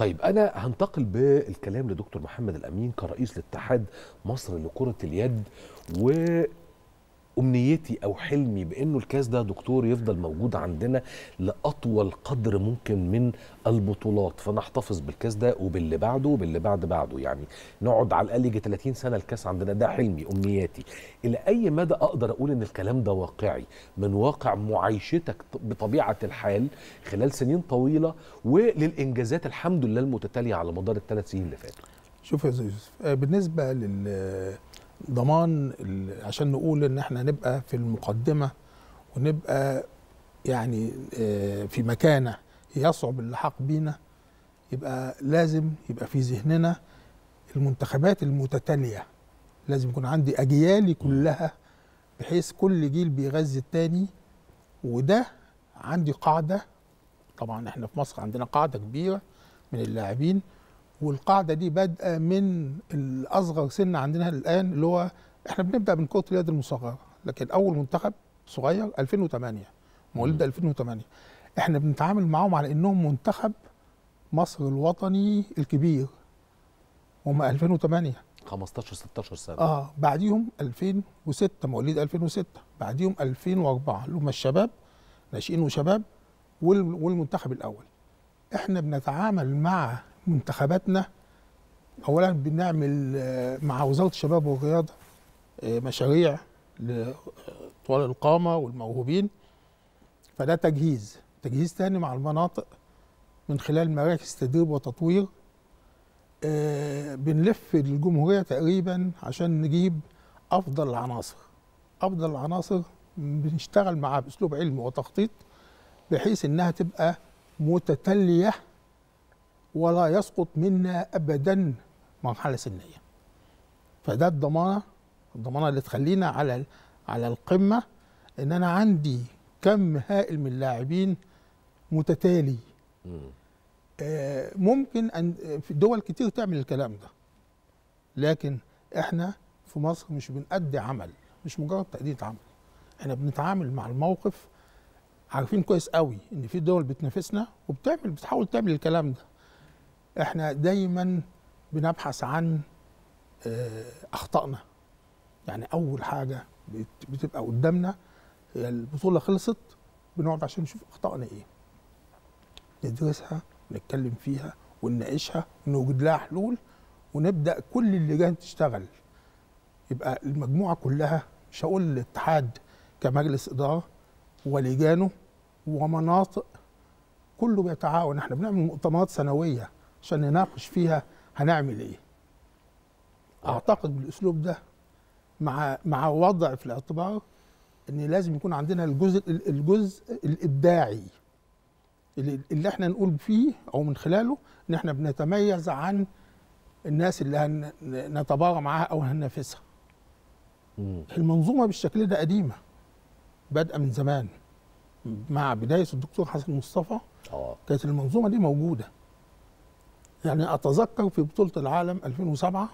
طيب انا هنتقل بالكلام لدكتور محمد الامين كرئيس لاتحاد مصر لكره اليد وامنيتي او حلمي بانه الكاس ده دكتور يفضل موجود عندنا لاطول قدر ممكن من البطولات فنحتفظ بالكاس ده وباللي بعده وباللي بعد بعده يعني نقعد على الاقل يجي 30 سنه الكاس عندنا ده حلمي امنياتي الى اي مدى اقدر اقول ان الكلام ده واقعي من واقع معايشتك بطبيعه الحال خلال سنين طويله وللانجازات الحمد لله المتتاليه على مدار الثلاث سنين اللي فاتوا شوف يا أستاذ يوسف آه، بالنسبه للضمان ال- عشان نقول ان احنا نبقى في المقدمه ونبقى يعني آه، في مكانه يصعب اللحاق بينا يبقى لازم يبقى في ذهننا المنتخبات المتتاليه لازم يكون عندي اجيالي كلها بحيث كل جيل بيغذي التاني وده عندي قاعده طبعا احنا في مصر عندنا قاعده كبيره من اللاعبين والقاعده دي بادئه من الاصغر سن عندنا الان اللي هو احنا بنبدا من كره اليد المصغره لكن اول منتخب صغير 2008 مواليد 2008 احنا بنتعامل معاهم على انهم منتخب مصر الوطني الكبير هم 2008 15 16 سنه اه بعديهم 2006 مواليد 2006 بعديهم 2004 اللي هم الشباب ناشئين وشباب وال- والمنتخب الاول احنا بنتعامل مع منتخباتنا اولا بنعمل آه، مع وزاره الشباب والرياضه آه، مشاريع لطوال القامه والموهوبين فده تجهيز تجهيز تاني مع المناطق من خلال مراكز تدريب وتطوير آه، بنلف الجمهورية تقريبا عشان نجيب أفضل العناصر أفضل العناصر بنشتغل معاها بأسلوب علمي وتخطيط بحيث إنها تبقى متتالية ولا يسقط منا أبدا مرحلة سنية فده الضمانة الضمانة اللي تخلينا على على القمة إن أنا عندي كم هائل من اللاعبين متتالي مم. آه، ممكن ان في دول كتير تعمل الكلام ده لكن احنا في مصر مش بنأدي عمل مش مجرد تأدية عمل احنا بنتعامل مع الموقف عارفين كويس قوي ان في دول بتنافسنا وبتعمل بتحاول تعمل الكلام ده احنا دايما بنبحث عن آه، اخطائنا يعني اول حاجه بت- بتبقى قدامنا هي البطوله خلصت بنقعد عشان نشوف اخطائنا ايه ندرسها نتكلم فيها ونناقشها ونوجد لها حلول ونبدا كل اللجان تشتغل يبقى المجموعه كلها مش هقول الاتحاد كمجلس اداره ولجانه ومناطق كله بيتعاون احنا بنعمل مؤتمرات سنويه عشان نناقش فيها هنعمل ايه اعتقد بالاسلوب ده مع مع وضع في الاعتبار ان لازم يكون عندنا الجزء الجزء الابداعي اللي, اللي احنا نقول فيه او من خلاله ان احنا بنتميز عن الناس اللي هن- نتبارى معاها او هننافسها مم. المنظومه بالشكل ده قديمه بادئه من زمان مع بدايه الدكتور حسن مصطفى اه كانت المنظومه دي موجوده يعني اتذكر في بطوله العالم 2007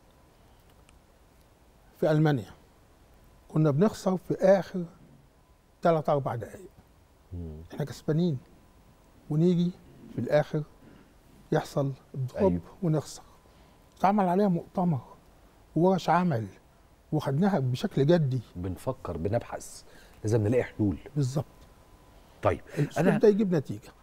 في المانيا كنا بنخسر في اخر ثلاث اربع دقائق مم. احنا كسبانين ونيجي في الاخر يحصل الدروب أيوة. أيوه. ونخسر اتعمل عليها مؤتمر وورش عمل وخدناها بشكل جدي بنفكر بنبحث لازم نلاقي حلول بالظبط طيب الاسلوب أنا- ده يجيب نتيجه